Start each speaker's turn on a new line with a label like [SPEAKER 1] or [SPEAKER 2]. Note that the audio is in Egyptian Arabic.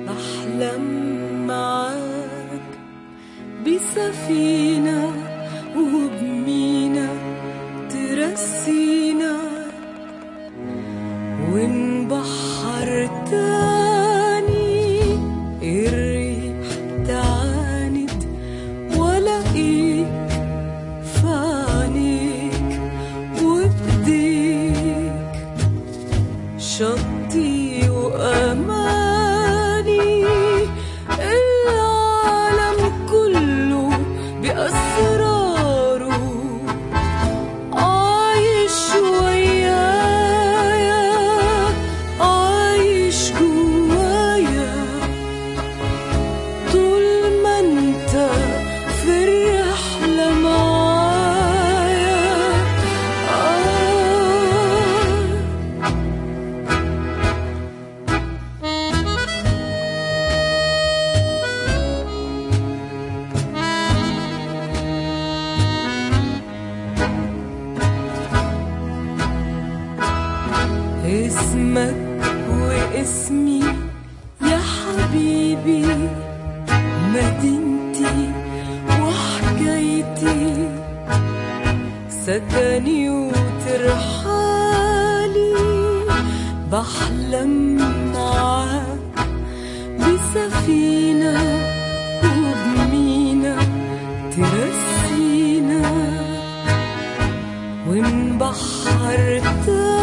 [SPEAKER 1] بحلم معاك بسفينة وبمينا ترسينا ونبحر تاني الريح تعاند ولاقيك في عينيك وبديك شطي وأماني العالم كله بأسراره عايش ويايا عايش جوايا طول ما انت في الرحلة معايا آه اسمك واسمي يا حبيبي مدينتي وحكايتي سكني وترحالي بحلم معاك بسفينة وبمينا ترسينا ونبحر تاني